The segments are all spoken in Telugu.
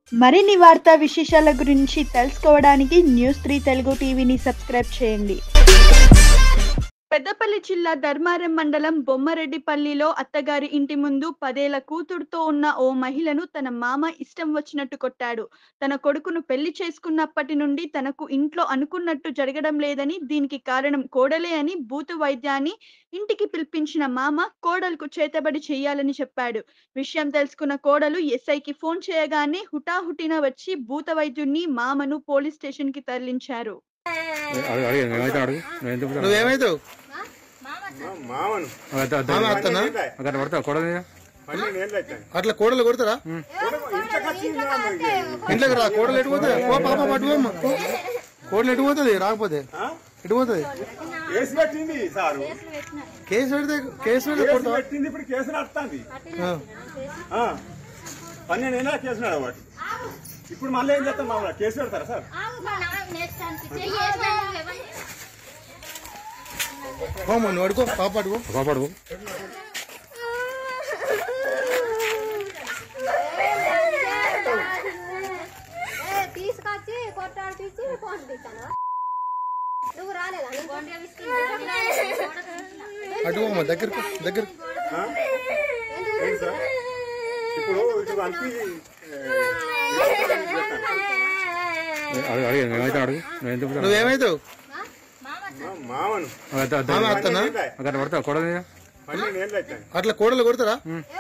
మరిన్ని వార్తా విశేషాల గురించి తెలుసుకోవడానికి న్యూస్ త్రీ తెలుగు టీవీని సబ్స్క్రైబ్ చేయండి పెద్దపల్లి జిల్లా ధర్మారం మండలం బొమ్మరెడ్డిపల్లిలో అత్తగారి ఇంటి ముందు పదేళ్ల కూతురుతో ఉన్న ఓ మహిళను తన మామ ఇష్టం వచ్చినట్టు కొట్టాడు తన కొడుకును పెళ్లి చేసుకున్నప్పటి నుండి తనకు ఇంట్లో అనుకున్నట్టు జరగడం లేదని దీనికి కారణం కోడలే అని బూతు వైద్యాన్ని ఇంటికి పిలిపించిన మామ కోడలకు చేతబడి చేయాలని చెప్పాడు విషయం తెలుసుకున్న కోడలు ఎస్ఐకి ఫోన్ చేయగానే హుటాహుటిన వచ్చి భూత వైద్యుణ్ణి మామను పోలీస్ స్టేషన్ కి తరలించారు అడుగు అడుగు ఏమైతే అడుగు నేను ఎందుకు పుట్టాను? నువ్వేమైతావు మామను అదే, అదే, మామ అత్తనా అక్కడ పడతావు కొడదు మీద పన్నెండు ఏళ్ళు అవుతాయి అట్లా కోడలు కొడతారా ఇంట్లోకి రా కోడలు ఎటు పోతుంది ఓ పాప పట్టు అమ్మ కోడలు ఎటు పోతుంది రాకపోతే ఎటు పోతుంది కేసు పెట్టింది సారు కేసు పెడితే కేసు పెడితే కేసు కొడతావా పెట్టింది ఇప్పుడు కేసు నడుస్తుంది ఆ. పన్నెండు ఏళ్ళ కేసు నడవాటి ఇప్పుడు మళ్ళీ ఏం చేస్తాం మామూలు కేసు పెడతారా సార్ ఓ మొన్న అడుకో పాప అడుకో పాపడు తీసుకొచ్చి కొట్టాడిపించి ఫోన్ తీస్తాను నువ్వు రాలేదా అటు అమ్మ దగ్గరకు దగ్గర ఆ? ఏంటి సార్ ఇప్పుడు ఇటు అనిపి అడుగు అడుగు ఏమైతే అడుగు నేను ఎందుకు పుట్టాను? నువ్వేమైతావు మామను అదే, అదే, మామ అత్తనా అక్కడ పడతావు కొడదు మీద పన్నెండు ఏళ్ళు అవుతాయి అట్లా కోడలు కొడతారా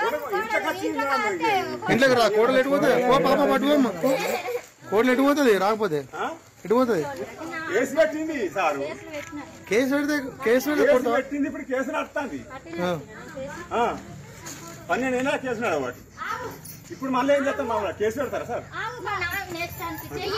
ఇంట్లోకి రా కోడలు ఎటు పోతుంది ఓ పాప పట్టు అమ్మ కోడలు ఎటు పోతుంది రాకపోతే ఎటు పోతుంది కేసు పెట్టింది సారు కేసు పెడితే కేసు పెడితే కేసు కొడతావా పెట్టింది ఇప్పుడు కేసు నడుస్తుంది ఆ. పన్నెండు ఏళ్ళ కేసు నడవాటి ఇప్పుడు మళ్ళీ ఏం చేస్తాం మామూలు కేసు పెడతారా సార్ నెక్స్ట్